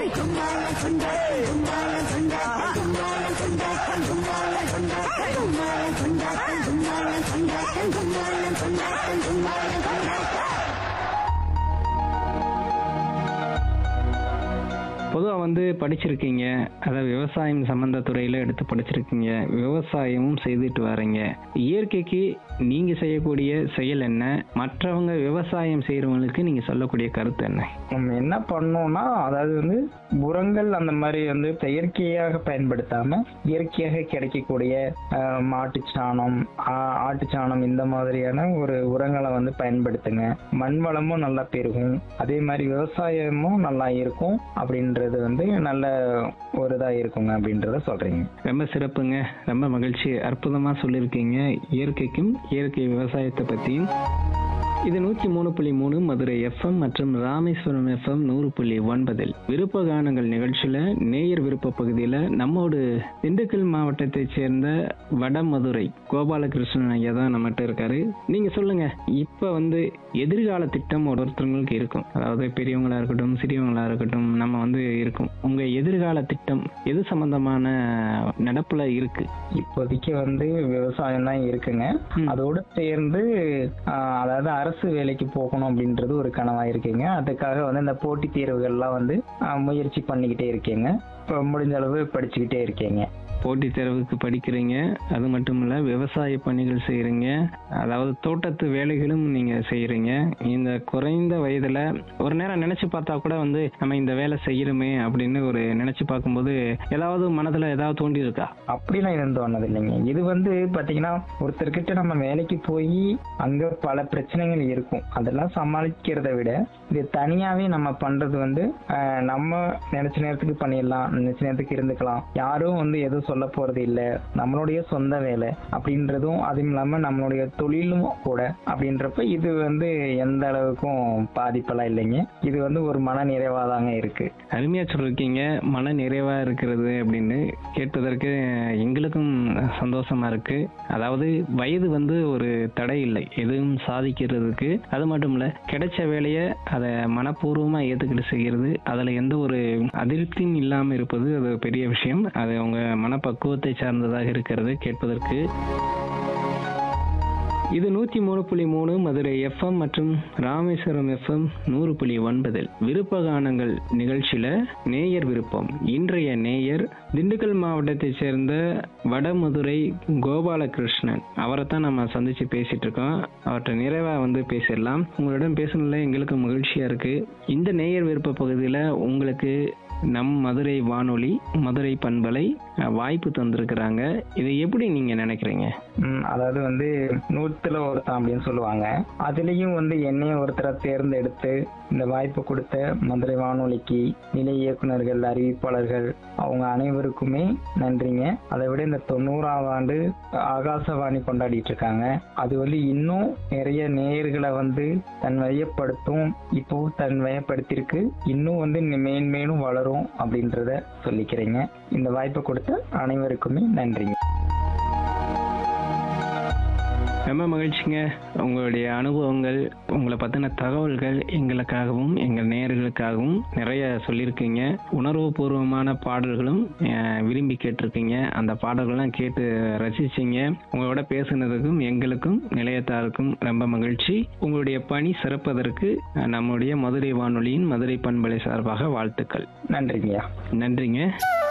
பொதுவாக வந்து படிச்சிருக்கீங்க அதாவது விவசாயம் சம்பந்த துறையில் எடுத்து படிச்சிருக்கீங்க விவசாயமும் செய்துட்டு வரீங்க இயற்கைக்கு நீங்கள் செய்யக்கூடிய செயல் என்ன மற்றவங்க விவசாயம் செய்கிறவங்களுக்கு நீங்கள் சொல்லக்கூடிய கருத்து என்ன நம்ம என்ன பண்ணோம்னா அதாவது வந்து உரங்கள் அந்த மாதிரி வந்து செயற்கையாக பயன்படுத்தாம இயற்கையாக கிடைக்கக்கூடிய ஆஹ், மாட்டுச் சாணம் ஆ- ஆட்டுச் சாணம் இந்த மாதிரியான ஒரு உரங்களை வந்து பயன்படுத்துங்க மண் வளமும் நல்லா பெருகும் அதே மாதிரி விவசாயமும் நல்லா இருக்கும் அப்படின்றது வந்து நல்ல ஒரு இதா இருக்குங்க அப்படின்றத சொல்றீங்க ரொம்ப சிறப்புங்க ரொம்ப மகிழ்ச்சி அற்புதமாக சொல்லியிருக்கீங்க இயற்கைக்கும் இயற்கை விவசாயத்தை பற்றியும் இது நூற்றி மூணு புள்ளி மூணு மதுரை எஃப்எம் மற்றும் ராமேஸ்வரம் எஃப்எம் நூறு புள்ளி ஒன்பதில் விருப்ப கானங்கள் நிகழ்ச்சியில் நேயர் விருப்ப பகுதியில் நம்மோடு திண்டுக்கல் மாவட்டத்தைச் சேர்ந்த வடமதுரை கோபாலகிருஷ்ணன் ஐயா தான் நம்மகிட்ட இருக்காரு நீங்கள் சொல்லுங்க இப்போ வந்து எதிர்கால திட்டம் ஒருத்தவங்களுக்கு இருக்கும் அதாவது பெரியவங்களா இருக்கட்டும் சிறியவங்களா இருக்கட்டும் நம்ம வந்து இருக்கும் உங்க எதிர்கால திட்டம் எது சம்பந்தமான நடப்புல இருக்கு இப்போதைக்கு வந்து விவசாயம் தான் இருக்குங்க ம். அதோட சேர்ந்து ஆஹ், அதாவது அரசு வேலைக்கு போகணும் அப்படின்றது ஒரு கனவா இருக்குங்க அதுக்காக வந்து இந்த போட்டித் தேர்வுகள்லாம் வந்து ஆஹ், முயற்சி பண்ணிக்கிட்டே இருக்கேங்க இப்போ முடிஞ்ச அளவு படிச்சுக்கிட்டே இருக்கேங்க போட்டித் தேர்வுக்கு படிக்கிறீங்க அது மட்டும் இல்ல விவசாய பணிகள் செய்றீங்க அதாவது தோட்டத்து வேலைகளும் நீங்க செய்றீங்க இந்த குறைந்த வயதுல ஒரு நேரம் நினைச்சு பார்த்தா கூட வந்து நம்ம இந்த வேலை செய்யணுமே அப்படின்னு ஒரு நினைச்சு பார்க்கும்போது ஏதாவது மனதுல ஏதாவது தோண்டி இருக்கா அப்படிலாம் எதுவும் தோணது இல்லைங்க இது வந்து பாத்தீங்கன்னா ஒருத்தர்கிட்ட நம்ம வேலைக்கு போய் அங்க பல பிரச்சனைகள் இருக்கும் அதெல்லாம் சமாளிக்கிறதை விட இது தனியாவே நம்ம பண்றது வந்து ஆஹ், நம்ம நினைச்ச நேரத்துக்கு பண்ணிடலாம் நினைச்ச நேரத்துக்கு இருந்துக்கலாம் யாரும் வந்து எதுவும் சொல்ல போறது இல்ல நம்மளுடைய சொந்த வேலை அப்படின்றதும் அதுவும் இல்லாம நம்மளுடைய தொழிலும் கூட அப்படின்றப்ப இது வந்து எந்த அளவுக்கும் பாதிப்பெல்லாம் இல்லைங்க இது வந்து ஒரு மன நிறைவாதாங்க இருக்கு அருமையா சொல்லிருக்கீங்க மன நிறைவா இருக்கிறது அப்படின்னு கேட்பதற்கு எங்களுக்கும் சந்தோஷமா இருக்கு அதாவது வயது வந்து ஒரு தடை இல்லை எதுவும் சாதிக்கிறதுக்கு அது மட்டும் இல்ல கிடைச்ச வேலையை அதை மனப்பூர்வமா ஏத்துக்கிட்டு செய்கிறது அதுல எந்த ஒரு அதிருப்தியும் இல்லாம இருப்பது அது பெரிய விஷயம் அது உங்க மனப்பக்குவத்தை சார்ந்ததாக இருக்கிறது கேட்பதற்கு இது நூத்தி மூணு புள்ளி மூணு மதுரை எஃப்எம் மற்றும் ராமேஸ்வரம் எஃப்எம் நூறு புள்ளி ஒன்பதில் விருப்ப கானங்கள் நிகழ்ச்சியில நேயர் விருப்பம் இன்றைய நேயர் திண்டுக்கல் மாவட்டத்தைச் சேர்ந்த வடமதுரை கோபாலகிருஷ்ணன் அவரை தான் நம்ம சந்திச்சு பேசிட்டு இருக்கோம் அவர்கிட்ட நிறைவா வந்து பேசிடலாம் உங்களிடம் பேசுனதுல எங்களுக்கு மகிழ்ச்சியா இருக்கு இந்த நேயர் விருப்ப பகுதியில உங்களுக்கு நம் மதுரை வானொலி மதுரை பண்பலை அஹ், வாய்ப்பு தந்திருக்கிறாங்க இதை எப்படி நீங்க நினைக்கிறீங்க ம், அதாவது வந்து நூத்துல ஒருத்தன் அப்படின்னு சொல்லுவாங்க அதுலயும் வந்து என்னைய ஒருத்தரை தேர்ந்தெடுத்து இந்த வாய்ப்பு கொடுத்த மதுரை வானொலிக்கு நிலை இயக்குனர்கள் அறிவிப்பாளர்கள் அவங்க அனைவருக்குமே நன்றிங்க அதை விட இந்த தொண்ணூறாவது ஆண்டு ஆகாசவாணி கொண்டாடிட்டு இருக்காங்க அது வந்து இன்னும் நிறைய நேயர்களை வந்து தன் வயப்படுத்தும் இப்போ தன் வயப்படுத்திருக்கு இன்னும் வந்து இன்னும் மேன்மேலும் வளரும் அப்படின்றத சொல்லிக்கிறேங்க இந்த வாய்ப்பை கொடுத்த அனைவருக்குமே நன்றிங்க ரொம்ப மகிழ்ச்சிங்க உங்களுடைய அனுபவங்கள் உங்களை பற்றின தகவல்கள் எங்களுக்காகவும் எங்கள் நேயர்களுக்காகவும் நிறைய சொல்லியிருக்கீங்க உணர்வுபூர்வமான பாடல்களும் அஹ், விரும்பி கேட்டிருக்கீங்க அந்த பாடல்கள்லாம் கேட்டு ரசிச்சிங்க உங்களோட பேசுனதுக்கும் எங்களுக்கும் நிலையத்தாருக்கும் ரொம்ப மகிழ்ச்சி உங்களுடைய பணி சிறப்பதற்கு அஹ், நம்முடைய மதுரை வானொலியின் மதுரை பண்பலை சார்பாக வாழ்த்துக்கள் நன்றிங்கய்யா நன்றிங்க